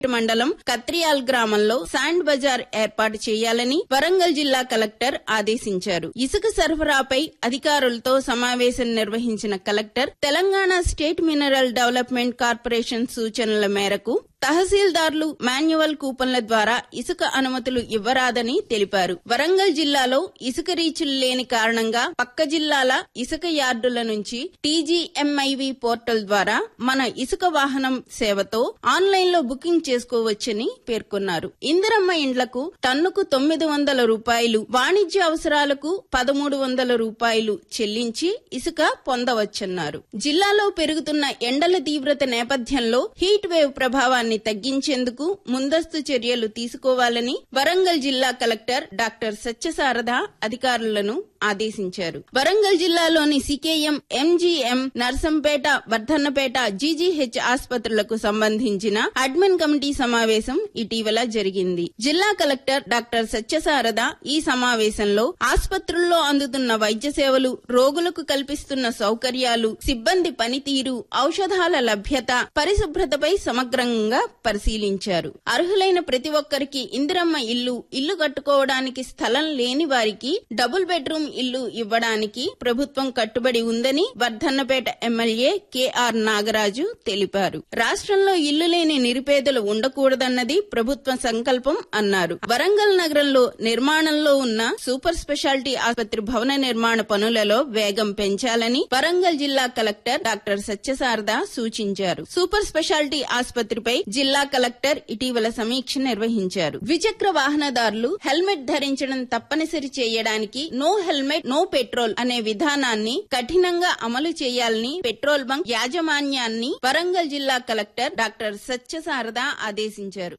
మండలం కత్రియాల్ గ్రామంలో శాండ్ బజార్ ఏర్పాటు చేయాలని వరంగల్ జిల్లా కలెక్టర్ ఆదేశించారు ఇసుక సరఫరాపై అధికారులతో సమావేశం నిర్వహించిన collector Telangana state mineral development corporation సూచనల మేరకు తహసీల్దార్లు మాన్యువల్ కూపన్ల ద్వారా ఇసుక అనుమతులు ఇవ్వరాదని తెలిపారు వరంగల్ జిల్లాలో ఇసుక రీచులు లేని కారణంగా పక్క జిల్లాల ఇసుక యార్డుల నుంచి టీజీఎంఐవి పోర్టల్ ద్వారా మన ఇసుక వాహనం సేవతో ఆన్లైన్ లో బుకింగ్ చేసుకోవచ్చని పేర్కొన్నారు ఇందిరమ్మ ఇండ్లకు టన్నుకు తొమ్మిది వందల రూపాయలు వాణిజ్య అవసరాలకు పదమూడు వందల రూపాయలు చెల్లించి ఇసుక పొందవచ్చన్నారు జిల్లాలో పెరుగుతున్న ఎండల తీవ్రత నేపథ్యంలో హీట్ వేవ్ ప్రభావాన్ని తగ్గించేందుకు ముందస్తు చర్యలు తీసుకోవాలని వరంగల్ జిల్లా కలెక్టర్ డాక్టర్ సత్యసారథ అధికారులను ఆదేశించారు వరంగల్ జిల్లాలోని CKM MGM Narsampet Wardhannapet GGH ఆసుపత్రులకు సంబంధించిన అడ్మిన్ కమిటీ సమావేశం ఇటీవల జరిగింది జిల్లా కలెక్టర్ డాక్టర్ సత్యసారథ ఈ సమావేశంలో ఆసుపత్రుల్లో అందుతున్న వైద్య సేవలు రోగులకు కల్పిస్తున్న సౌకర్యాలు సిబ్బంది పనితీరు ఔషధాల లభ్యత పరిశుభ్రతపై సమగ్రంగా పరిశీలించారు అర్హులైన ప్రతి ఒక్కరికి ఇందిరమ్మ ఇల్లు ఇల్లు కట్టుకోవడానికి స్థలం లేని వారికి డబుల్ బెడ్రూమ్ ఇల్లు ఇవ్వడానికి ప్రభుత్వం కట్టుబడి ఉందని వర్ధన్నపేట ఎమ్మెల్యే కెఆర్ నాగరాజు తెలిపారు రాష్ట్రంలో ఇల్లు లేని నిరుపేదలు ఉండకూడదన్నది ప్రభుత్వ సంకల్పం అన్నారు వరంగల్ నగరంలో నిర్మాణంలో ఉన్న సూపర్ స్పెషాలిటీ ఆసుపత్రి భవన నిర్మాణ పనులలో వేగం పెంచాలని వరంగల్ జిల్లా కలెక్టర్ డాక్టర్ సత్యసారద సూచించారు సూపర్ స్పెషాలిటీ ఆసుపత్రిపై జిల్లా కలెక్టర్ ఇటీవల సమీక్ష నిర్వహించారు ద్విచక్ర వాహనదారులు హెల్మెట్ ధరించడం తప్పనిసరి చేయడానికి నో హెల్మెట్ నో పెట్రోల్ అనే విధానాన్ని కఠినంగా అమలు చేయాలని పెట్రోల్ బంక్ యాజమాన్యాన్ని వరంగల్ జిల్లా కలెక్టర్ డాక్టర్ సత్యసారద ఆదేశించారు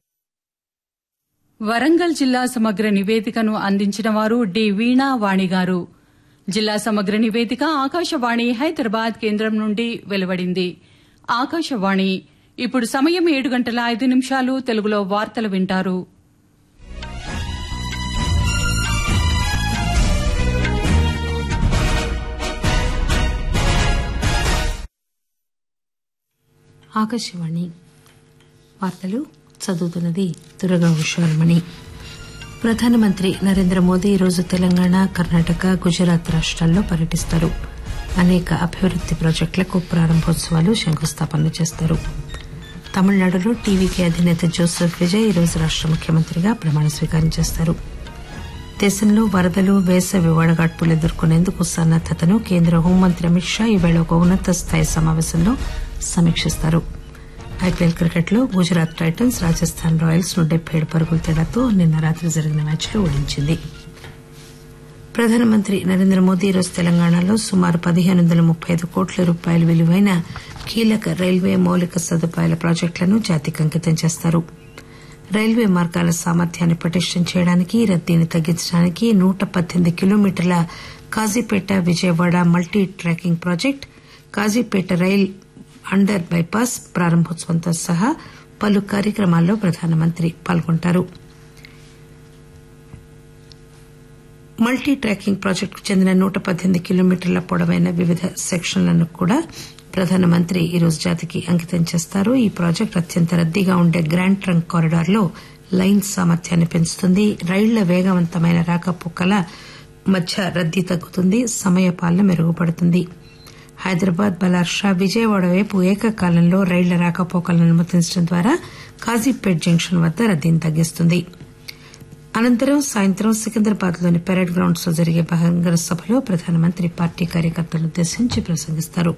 వరంగల్ జిల్లా సమగ్ర నివేదికను అందించిన వారు డి వీణా వాణి గారు జిల్లా సమగ్ర నివేదిక ఆకాశవాణి హైదరాబాద్ కేంద్రం నుండి వెలువడింది ఆకాశవాణి ఇప్పుడు సమయం ఏడు గంటల ఐదు నిమిషాలు తెలుగులో వార్తలు వింటారు ఆకాశవాణి వార్తలు చదువుతున్నది దురగా హుషారమణి ప్రధానమంత్రి నరేంద్ర మోదీ ఈరోజు తెలంగాణ కర్ణాటక గుజరాత్ రాష్ట్రాల్లో పర్యటిస్తారు అనేక అభివృద్ది ప్రాజెక్టులకు ప్రారంభోత్సవాలు శంకుస్థాపనలు చేస్తారు తమిళనాడులో టీవీకి అధినేత జోసెఫ్ విజయ్ ఈరోజు రాష్ట ముఖ్యమంత్రిగా ప్రమాణ స్వీకారం చేస్తారు దేశంలో వరదలు వేసవి వడగాడ్పులు ఎదుర్కొనేందుకు సన్నద్దతను కేంద్ర హోంమంత్రి అమిత్ షా ఈవేళ ఒక ఉన్నత స్థాయి సమావేశంలో సమీక్షిస్తారు ఐపీఎల్ క్రికెట్లో గుజరాత్ టైటన్స్ రాజస్థాన్ రాయల్స్ ను డెబ్బై ఏడు పరుగుల తేడాతో నిన్న రాత్రి జరిగిన మ్యాచ్లో ఓడించింది ప్రధానమంత్రి నరేంద్ర మోదీ ఈరోజు తెలంగాణలో సుమారు పదిహేను వందల ముప్పై ఐదు కోట్ల రూపాయల విలువైన కీలక రైల్వే మౌలిక సదుపాయాల ప్రాజెక్టులను జాతికి అంకితం చేస్తారు రైల్వే మార్గాల సామర్థ్యాన్ని పటిష్టం చేయడానికి రద్దీని తగ్గించడానికి నూట పద్దెనిమిది కిలోమీటర్ల Kazipet Vijayawada multi tracking project Kazipet rail under bypass ప్రారంభోత్సవంతో సహా పలు కార్యక్రమాల్లో ప్రధానమంత్రి పాల్గొంటారు మల్టీ ట్రాకింగ్ ప్రాజెక్టుకు చెందిన నూట పద్దెనిమిది కిలోమీటర్ల పొడవైన వివిధ సెక్షన్లను కూడా ప్రధానమంత్రి ఈరోజు జాతికి అంకితం చేస్తారు ఈ ప్రాజెక్టు అత్యంత రద్దీగా ఉండే గ్రాండ్ ట్రంక్ కారిడార్లో లైన్ సామర్థ్యాన్ని పెంచుతుంది రైళ్ల వేగవంతమైన రాకపోకల మధ్య రద్దీ తగ్గుతుంది సమయపాలన మెరుగుపడుతుంది హైదరాబాద్ బలార్షా విజయవాడ వైపు ఏకకాలంలో రైళ్ల రాకపోకలను అనుమతించడం ద్వారా కాజీపేట్ జంక్షన్ వద్ద రద్దీని తగ్గిస్తుంది అనంతరం సాయంత్రం సికింద్రాబాద్ లోని పెరేడ్ గ్రౌండ్స్ లో జరిగే బహిరంగ సభలో ప్రధానమంత్రి పార్టీ కార్యకర్తలను ఉద్దేశించి ప్రసంగిస్తారు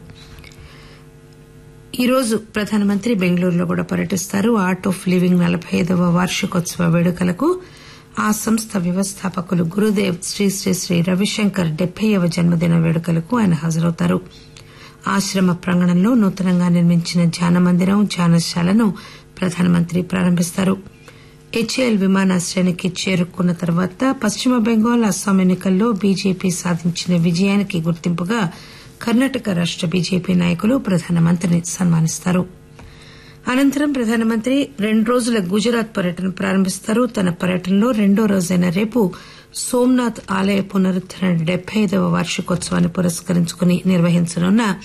ఈ రోజు ప్రధానమంత్రి బెంగళూరులో కూడా పర్యటిస్తారు ఆర్ట్ ఆఫ్ లివింగ్ నలబై ఐదవ వార్షికోత్సవ వేడుకలకు ఆ సంస్థ వ్యవస్థాపకులు గురుదేవ్ శ్రీ శ్రీ శ్రీ రవిశంకర్ డెబ్బైవ జన్మదిన వేడుకలకు ఆయన హాజరవుతారు ఆశ్రమ ప్రాంగణంలో నూతనంగా నిర్మించిన ధ్యాన మందిరం ధ్యానశాలను ప్రధానమంత్రి ప్రారంభిస్తారు హెచ్ఏఎల్ విమానాశ్రయానికి చేరుకున్న తర్వాత పశ్చిమ బెంగాల్ అస్సాం ఎన్నికల్లో బీజేపీ సాధించిన విజయానికి గుర్తింపుగా కర్ణాటక రాష్ట బీజేపీ నాయకులు ప్రధానమంత్రిని సన్మానిస్తారు అనంతరం ప్రధానమంత్రి రెండు రోజుల గుజరాత్ పర్యటన ప్రారంభిస్తారు తన పర్యటనలో రెండో రోజైన రేపు సోమనాథ్ ఆలయ పునరుద్దరణ డెబ్బై ఐదవ వార్షికోత్సవాన్ని పురస్కరించుకుని నిర్వహించనున్న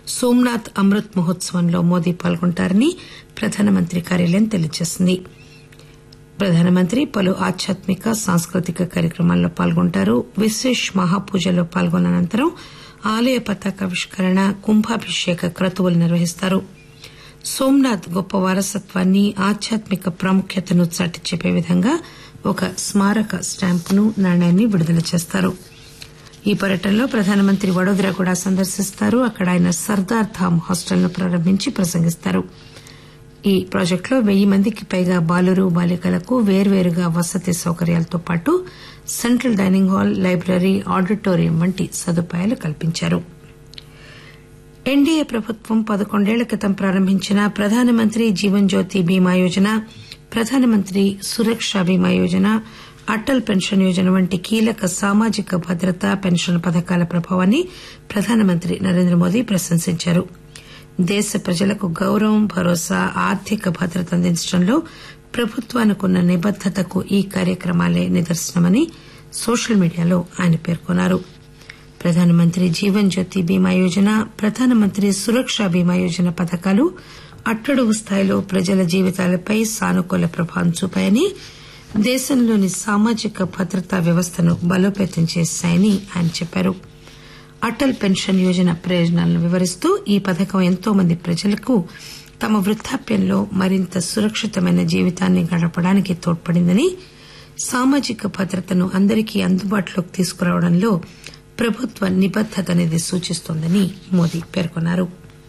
సోమ్నాథ్ అమృత్ మహోత్సవంలో మోదీ పాల్గొంటారని ప్రధానమంత్రి కార్యాలయం తెలియజేసింది ప్రధానమంత్రి పలు ఆధ్యాత్మిక సాంస్కృతిక కార్యక్రమాల్లో పాల్గొంటారు విశేష్ మహాపూజలో పాల్గొన్న అనంతరం ఆలయ పతాకావిష్కరణ కుంభాభిషేక క్రతువులు నిర్వహిస్తారు సోమ్నాథ్ గొప్ప వారసత్వాన్ని ఆధ్యాత్మిక ప్రాముఖ్యతను చాటి చెప్పే విధంగా ఒక స్మారక స్టాంపును నాణ్యాన్ని విడుదల చేస్తారు ఈ పర్యటనలో ప్రధానమంత్రి వడోదర కూడా సందర్శిస్తారు అక్కడ ఆయన సర్దార్ ధామ్ హాస్టల్ను ప్రారంభించి ప్రసంగిస్తారు ఈ ప్రాజెక్టులో వెయ్యి మందికి పైగా బాలురు బాలికలకు వేర్వేరుగా వసతి సౌకర్యాలతో పాటు central dining hall library auditorium వంటి సదుపాయాలు కల్పించారు ఎన్డీఏ ప్రభుత్వం పదకొండేళ్ల క్రితం ప్రారంభించిన ప్రధానమంత్రి జీవన్ జ్యోతి బీమా యోజన ప్రధానమంత్రి సురక్ష బీమా యోజన అటల్ పెన్షన్ యోజన వంటి కీలక సామాజిక భద్రత పెన్షన్ పథకాల ప్రభావాన్ని ప్రధానమంత్రి నరేంద్ర మోదీ ప్రశంసించారు దేశ ప్రజలకు గౌరవం భరోసా ఆర్థిక భద్రత అందించడంలో ప్రభుత్వానికున్న నిబద్దతకు ఈ కార్యక్రమాలే నిదర్శనమని సోషల్ మీడియాలో ఆయన పేర్కొన్నారు ప్రధానమంత్రి జీవన్ జ్యోతి బీమా యోజన ప్రధానమంత్రి సురక్ష బీమా యోజన పథకాలు అట్టడుగు స్థాయిలో ప్రజల జీవితాలపై సానుకూల ప్రభావం చూపాయని దేశంలోని సామాజిక భద్రతా వ్యవస్థను బలోపేతం చేశాయని ఆయన చెప్పారు అటల్ పెన్షన్ యోజన ప్రయోజనాలను వివరిస్తూ ఈ పథకం ఎంతో మంది ప్రజలకు తమ వృద్దాప్యంలో మరింత సురక్షితమైన జీవితాన్ని గడపడానికి తోడ్పడిందని సామాజిక భద్రతను అందరికీ అందుబాటులోకి తీసుకురావడంలో ప్రభుత్వ నిబద్దతనేది సూచిస్తోందని మోదీ పేర్కొన్నారు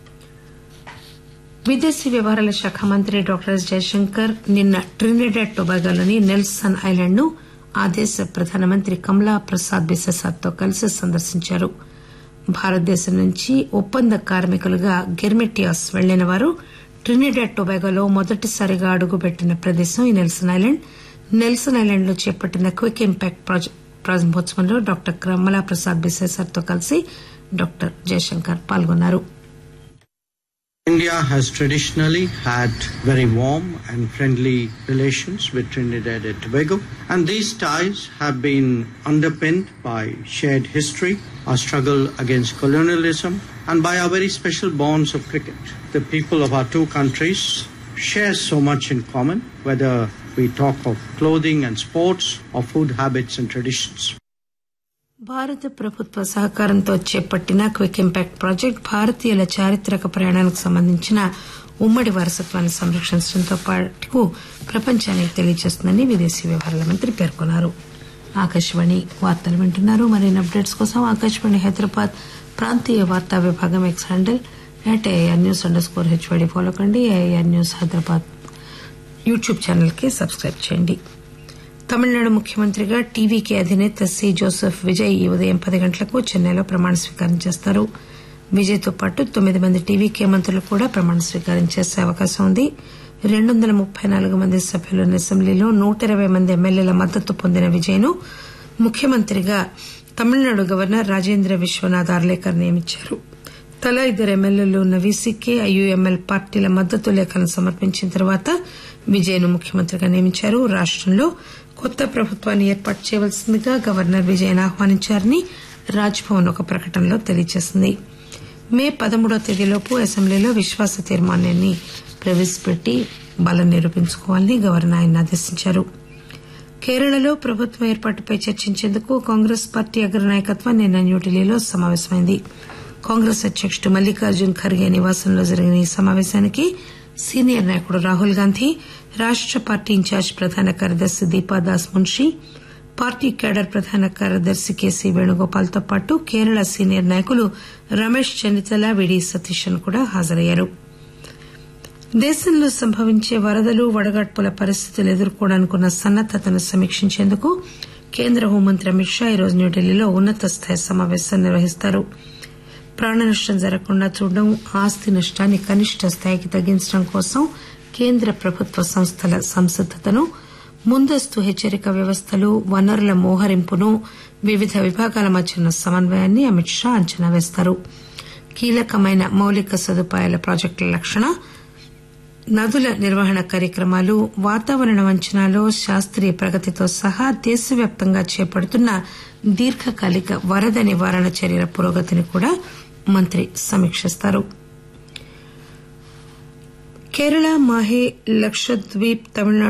విదేశీ వ్యవహారాల శాఖ మంత్రి డాక్టర్ ఎస్ జయశంకర్ నిన్న ట్రినిడాడ్ టొబాగోలోని నెల్సన్ ఐలాండ్ ను ఆ దేశ ప్రధానమంత్రి కమలా ప్రసాద్ బిససాద్ తో కలిసి సందర్శించారు భారతదేశం నుంచి ఒప్పంద కార్మికులుగా గెర్మెటియాస్ వెళ్లిన వారు ట్రినిడాడ్ టొబాగోలో మొదటిసారిగా అడుగుపెట్టిన ప్రదేశం ఈ నెల్సన్ ఐలాండ్ నెల్సన్ ఐలాండ్ లో చేపట్టిన క్విక్ ఇంపాక్ట్ ప్రారంభోత్సవంలో డాక్టర్ కమలా ప్రసాద్ బిసేసర్ తో కలిసి డాక్టర్ జయశంకర్ పాల్గొన్నారు India has traditionally had very warm and friendly relations with Trinidad and Tobago, and these ties have been underpinned by shared history, our struggle against colonialism, and by our very special bonds of cricket. The people of our two countries share so much in common, whether we talk of clothing and sports or food habits and traditions. భారత ప్రభుత్వ సహకారంతో చేపట్టిన quick impact project భారతీయుల చారిత్రక ప్రయాణానికి సంబంధించిన ఉమ్మడి వారసత్వాన్ని సంరక్షించడంతో పాటు ప్రపంచానికి తెలియజేస్తుందని విదేశీ వ్యవహారాల మంత్రి పేర్కొన్నారు ఆకాశవాణి వార్తలు వింటున్నారు మరిన్ని అప్డేట్స్ కోసం ఆకాశవాణి హైదరాబాద్ ప్రాంతీయ వార్తా విభాగం X handle at AR news underscore HYD follow కండి AR news Hyderabad YouTube channel కి సబ్స్క్రైబ్ చేయండి తమిళనాడు ముఖ్యమంత్రిగా టీవీకే అధినేత సి జోసెఫ్ విజయ్ ఈ ఉదయం పది గంటలకు చెన్నైలో ప్రమాణ స్వీకారం చేస్తారు విజయ్ తో పాటు తొమ్మిది మంది టీవీకే మంత్రులు కూడా ప్రమాణ స్వీకారం చేసే అవకాశం ఉంది రెండు వందల ముప్పై నాలుగు మంది సభ్యులున్న అసెంబ్లీలో నూట ఇరవై మంది ఎమ్మెల్యేల మద్దతు పొందిన విజయ్ ను ముఖ్యమంత్రిగా తమిళనాడు గవర్నర్ రాజేంద్ర విశ్వనాథ్ ఆర్లేకర్ నియమించారు తలా ఇద్దరు ఎమ్మెల్యేలు ఉన్న వీసీకే ఐయుఎంఎల్ పార్టీల మద్దతు లేఖలను సమర్పించిన తర్వాత విజయ్ ను ముఖ్యమంత్రిగా నియమించారు రాష్టంలో కొత్త ప్రభుత్వాన్ని ఏర్పాటు చేయవలసిందిగా గవర్నర్ విజయన్ ఆహ్వానించారని రాజ్భవన్ ఒక ప్రకటనలో తెలియజేసింది మే పదమూడవ తేదీలోపు అసెంబ్లీలో విశ్వాస తీర్మానాన్ని ప్రవేశపెట్టి బలం నిరూపించుకోవాలని గవర్నర్ ఆయన ఆదేశించారు కేరళలో ప్రభుత్వం ఏర్పాటుపై చర్చించేందుకు కాంగ్రెస్ పార్టీ అగ్రనాయకత్వం నిన్న న్యూఢిల్లీలో సమావేశమైంది కాంగ్రెస్ అధ్యకుడు మల్లికార్జున్ ఖర్గే నివాసంలో జరిగిన ఈ సమావేశానికి సీనియర్ నాయకుడు రాహుల్ గాంధీ రాష్ట పార్టీ ఇన్ఛార్జ్ ప్రధాన కార్యదర్శి దీపాదాస్ మున్షీ పార్టీ కేడర్ ప్రధాన కార్యదర్శి కేసీ వేణుగోపాల్ తో పాటు కేరళ సీనియర్ నాయకులు రమేష్ చెన్నితల విడి సతీశన్ కూడా హాజరయ్యారు దేశంలో సంభవించే వరదలు వడగాడ్పుల పరిస్థితులు ఎదుర్కోవడానికున్న సన్నద్దతను సమీక్షించేందుకు కేంద్ర హోంమంత్రి అమిత్ షా ఈరోజు న్యూఢిల్లీలో ఉన్నత స్థాయి సమావేశం నిర్వహిస్తారు ప్రాణ నష్టం జరగకుండా చూడడం ఆస్తి నష్టాన్ని కనిష్ట స్థాయికి తగ్గించడం కోసం కేంద్ర ప్రభుత్వ సంస్థల సంసిద్దతను ముందస్తు హెచ్చరిక వ్యవస్థలు వనరుల మోహరింపును వివిధ విభాగాల మధ్య ఉన్న సమన్వయాన్ని అమిత్ షా అంచనా వేస్తారు కీలకమైన మౌలిక సదుపాయాల ప్రాజెక్టుల లక్షణ నదుల నిర్వహణ కార్యక్రమాలు వాతావరణ అంచనాలో శాస్త్రీయ ప్రగతితో సహా దేశవ్యాప్తంగా చేపడుతున్న దీర్ఘకాలిక వరద నివారణ చర్యల పురోగతిని కూడా మంత్రి సమీక్షిస్తారు కేరళ మాహే లక్షద్వీప్ తమిళనాడు